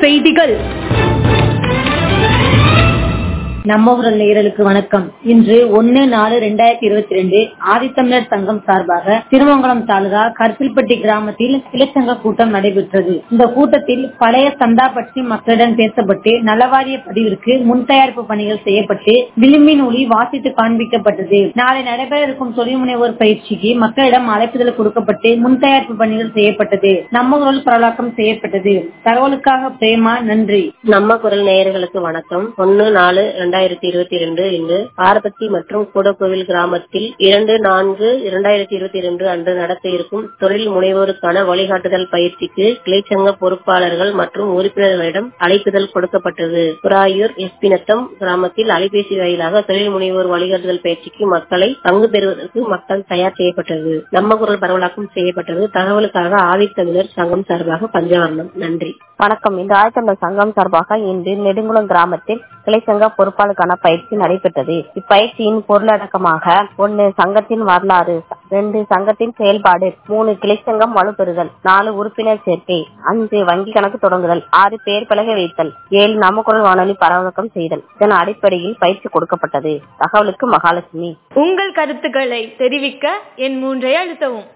செய்திகள் நம்ம குரல் நேயர்களுக்கு வணக்கம் இன்று ஒன்னு நாலு ரெண்டாயிரத்தி இருபத்தி ரெண்டு ஆதித்தமிழர் சங்கம் சார்பாக திருமங்கலம் தாலுகா கருப்பில்பட்டி கிராமத்தில் கிளைச்சங்க கூட்டம் நடைபெற்றது இந்த கூட்டத்தில் பழைய சந்தா பற்றி மக்களிடம் பேசப்பட்டு நலவாரிய பதிவிற்கு முன் தயாரிப்பு பணிகள் செய்யப்பட்டு விளிம்பின் ஒளி வாசித்து காண்பிக்கப்பட்டது நாளை நடைபெற இருக்கும் தொழில் முனைவோர் பயிற்சிக்கு மக்களிடம் அழைப்புதல் கொடுக்கப்பட்டு முன் தயாரிப்பு பணிகள் செய்யப்பட்டது நம்ம குரல் பரவலாக்கம் செய்யப்பட்டது தகவலுக்காக பிரேமா நன்றி நம்ம குரல் நேயர்களுக்கு வணக்கம் ஒன்னு நாலு இரண்டாயிரத்தி இருபத்தி ரெண்டு இன்று ஆரபத்தி மற்றும் கூடக்கோவில் கிராமத்தில் இரண்டு நான்கு இரண்டாயிரத்தி இருபத்தி ரெண்டு அன்று நடத்த இருக்கும் தொழில் முனைவோருக்கான வழிகாட்டுதல் பயிற்சிக்கு கிளைச்சங்க பொறுப்பாளர்கள் மற்றும் உறுப்பினர்களிடம் அழைப்புதல் கொடுக்கப்பட்டது புறாயூர் எஸ்பினத்தம் கிராமத்தில் அலைபேசி வாயிலாக தொழில் முனைவோர் வழிகாட்டுதல் பயிற்சிக்கு மக்களை பங்கு பெறுவதற்கு மக்கள் தயார் செய்யப்பட்டது நம்ம குரல் பரவலாக்கம் செய்யப்பட்டது தகவலுக்காக ஆதித்தமிழர் சங்கம் சார்பாக பஞ்சவர்ணம் நன்றி வணக்கம் இந்த ஆயத்தமிழர் சங்கம் சார்பாக இன்று நெடுங்குளம் கிராமத்தில் கிளைச்சங்க பொறுப்பாளருக்கான பயிற்சி நடைபெற்றது இப்பயிற்சியின் பொருளடக்கமாக ஒன்னு சங்கத்தின் வரலாறு ரெண்டு சங்கத்தின் செயல்பாடு மூணு கிளைச்சங்கம் வலுப்பெறுதல் நாலு உறுப்பினர் சேர்க்கை அஞ்சு வங்கி கணக்கு தொடங்குதல் ஆறு பேர் பலகை வைத்தல் ஏழு நாமக்குரல் வானொலி பரவலாக்கம் செய்தல் இதன் அடிப்படையில் பயிற்சி கொடுக்கப்பட்டது தகவலுக்கு மகாலட்சுமி உங்கள் கருத்துக்களை தெரிவிக்க என் மூன்றை அழுத்தவும்